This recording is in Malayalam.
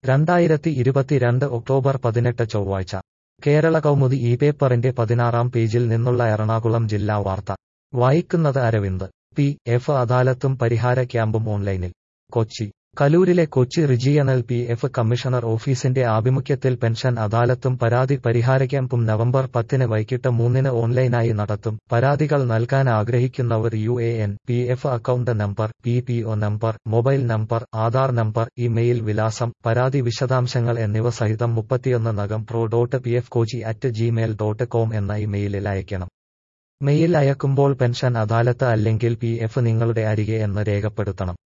രണ്ടായിരത്തി ഇരുപത്തിരണ്ട് ഒക്ടോബർ പതിനെട്ട് ചൊവ്വാഴ്ച കേരള കൗമുദി ഈ പേപ്പറിന്റെ പതിനാറാം പേജിൽ നിന്നുള്ള എറണാകുളം ജില്ലാ വാർത്ത വായിക്കുന്നത് അരവിന്ദ് പി എഫ് അദാലത്തും പരിഹാര ക്യാമ്പും ഓൺലൈനിൽ കൊച്ചി കലൂരിലെ Kochi regional P F commissioner ഓഫീസിന്റെ ആഭിമുഖ്യത്തിൽ പെൻഷൻ അദാലത്തും പരാതി പരിഹാര ക്യാമ്പും നവംബർ പത്തിന് വൈകിട്ട് മൂന്നിന് ഓൺലൈനായി നടത്തും പരാതികൾ നൽകാൻ ആഗ്രഹിക്കുന്നവർ U A N P F account number P P O number mobile number Aadhaar number email വിലാസം പരാതി വിശദാംശങ്ങൾ എന്നിവ സഹിതം മുപ്പത്തിയൊന്ന് നകം pro dot P F Kochi at Gmail dot com എന്ന ഇമെയിലിൽ അയക്കണം മെയിൽ അയക്കുമ്പോൾ പെൻഷൻ അദാലത്ത് അല്ലെങ്കിൽ പി എഫ് നിങ്ങളുടെ അരികെ എന്ന് രേഖപ്പെടുത്തണം